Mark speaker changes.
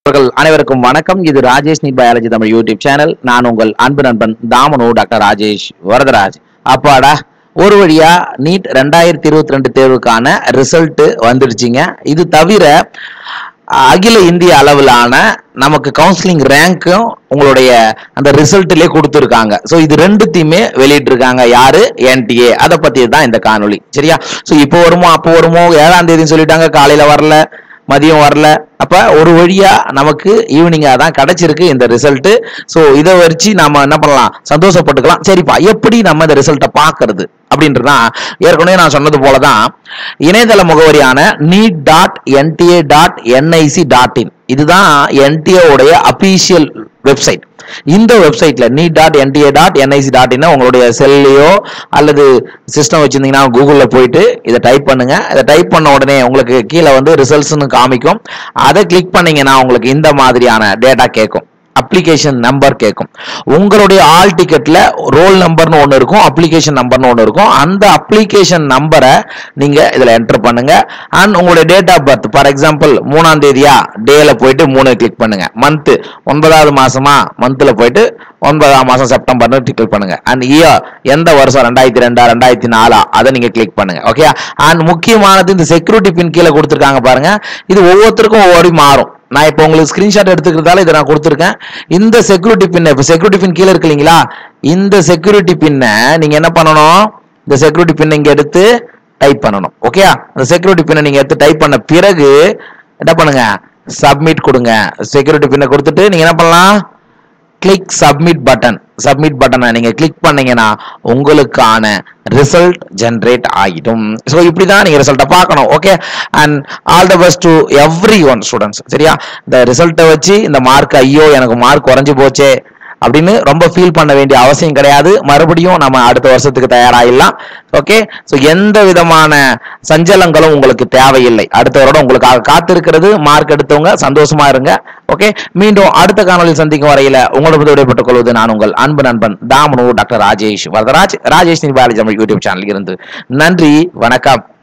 Speaker 1: அவர்கள் அனைவருக்கும் வணக்கம் இது Rajesh NEET biology Tamil YouTube channel நான் உங்கள் அன்பு நண்பன் தாமனு டாக்டர் ராஜேஷ் வரதராஜ் அப்பாடா ஒரு வழியா நீட் ரெண்டாயிரத்தி இருபத்தி ரெண்டு தேர்வுக்கான ரிசல்ட் வந்துடுச்சுங்க இது தவிர அகில இந்திய அளவிலான நமக்கு கவுன்சிலிங் ரேங்க்கும் உங்களுடைய அந்த ரிசல்ட்லயே கொடுத்துருக்காங்க ஸோ இது ரெண்டுத்தையுமே வெளியிட்டிருக்காங்க யாரு என்டிஏ அதை பத்தி தான் இந்த காணொளி சரியா ஸோ இப்போ வருமோ அப்போ வருமோ ஏழாம் தேதின்னு சொல்லிட்டாங்க காலையில வரல மதியம் வரல அப்ப ஒரு வழியா நமக்கு ஈவினிங்கா தான் கிடைச்சிருக்கு இந்த ரிசல்ட் ஸோ இதை வச்சு நாம என்ன பண்ணலாம் சந்தோஷப்பட்டுக்கலாம் சரிப்பா எப்படி நம்ம இந்த ரிசல்ட்டை பார்க்கறது அப்படின்றதுதான் ஏற்கனவே நான் சொன்னது போல தான் இணையதள முகவரியான NEET dot NTA dot NIC dot in இதுதான் என்டிஏ உடைய அபிஷியல் வெப்சைட் இந்த வெப்சைட்ல NEET dot NTA dot NIC dot in உங்களுடைய செல்லையோ அல்லது சிஸ்டம் வச்சிருந்தீங்கன்னா கூகுளில் போயிட்டு இதை டைப் பண்ணுங்க இதை டைப் பண்ண உடனே உங்களுக்கு கீழே வந்து ரிசல்ட்ஸ்னு காமிக்கும் அதை கிளிக் பண்ணீங்கன்னா உங்களுக்கு இந்த மாதிரியான டேட்டா கேட்கும் அப்ளிகேஷன் நம்பர் கேட்கும் உங்களுடைய ஆல் டிக்கெட்ல ரோல் நம்பர்னு ஒன்று இருக்கும் அப்ளிகேஷன் நம்பர்னு ஒன்று இருக்கும் அந்த அப்ளிகேஷன் நம்பரை நீங்க இதுல என்டர் பண்ணுங்க அண்ட் உங்களுடைய date of birth for example மூணாம் தேதியா டேல போயிட்டு மூணு கிளிக் பண்ணுங்க மந்த் ஒன்பதாவது மாசமா மந்த்ல போயிட்டு ஒன்பதாம் மாசம் செப்டம்பர்னு கிளிக் பண்ணுங்க அண்ட் இயர் எந்த வருஷம் ரெண்டாயிரத்தி ரெண்டா ரெண்டாயிரத்தி நாலா அதை நீங்க கிளிக் பண்ணுங்க ஓகே அண்ட் முக்கியமானது இந்த செக்யூரிட்டி பின் கீழே கொடுத்துருக்காங்க பாருங்க இது ஒவ்வொருத்தருக்கும் ஒவ்வொரு மாறும் நான் இப்போ உங்களுக்கு ஸ்கிரீன்ஷாட் எடுத்துக்கிறதால இதை நான் கொடுத்துருக்கேன் இந்த செக்யூரிட்டி பின்னை இப்போ செக்யூரிட்டி பின் கீழே இருக்கு இல்லைங்களா இந்த செக்யூரிட்டி பின்னை நீங்க என்ன பண்ணணும் இந்த செக்யூரிட்டி பின்னை இங்க எடுத்து டைப் பண்ணணும் ஓகே அந்த செக்யூரிட்டி பின்னை நீங்க எடுத்து டைப் பண்ண பிறகு என்ன பண்ணுங்க சப்மிட் கொடுங்க செக்யூரிட்டி பின்னை கொடுத்துட்டு நீங்க என்ன பண்ணலாம் கிளிக் சப்மிட் பட்டன் சப்மிட் பட்டனை நீங்க கிளிக் பண்ணீங்கன்னா உங்களுக்கான ரிசல்ட் ஜென்ரேட் ஆகிடும் ஸோ இப்படி தான் நீங்க ரிசல்ட்டை பார்க்கணும் okay and all the best to everyone students சரியா இந்த ரிசல்ட்டை வச்சு இந்த மார்க் ஐயோ எனக்கு மார்க் குறைஞ்சு போச்சே அப்படின்னு ரொம்ப ஃபீல் பண்ண வேண்டிய அவசியம் கிடையாது மறுபடியும் நம்ம அடுத்த வருஷத்துக்கு தயாராகிடலாம் ஓகே ஸோ எந்த விதமான சஞ்சலங்களும் உங்களுக்கு தேவையில்லை அடுத்த வருடம் உங்களுக்காக காத்திருக்கிறது மார்க் எடுத்தவங்க சந்தோஷமா இருங்க ஓகே மீண்டும் அடுத்த காணொலியில் சந்திக்கும் வரையில உங்களோட விடைபெற்றுக் கொள்வது நான் உங்கள் அன்பு நண்பன் தாமனு டாக்டர் ராஜேஷ் வரதராஜ் ராஜேஷ் நிபாலி தமிழ் யூடியூப் சேனலில் இருந்து நன்றி வணக்கம்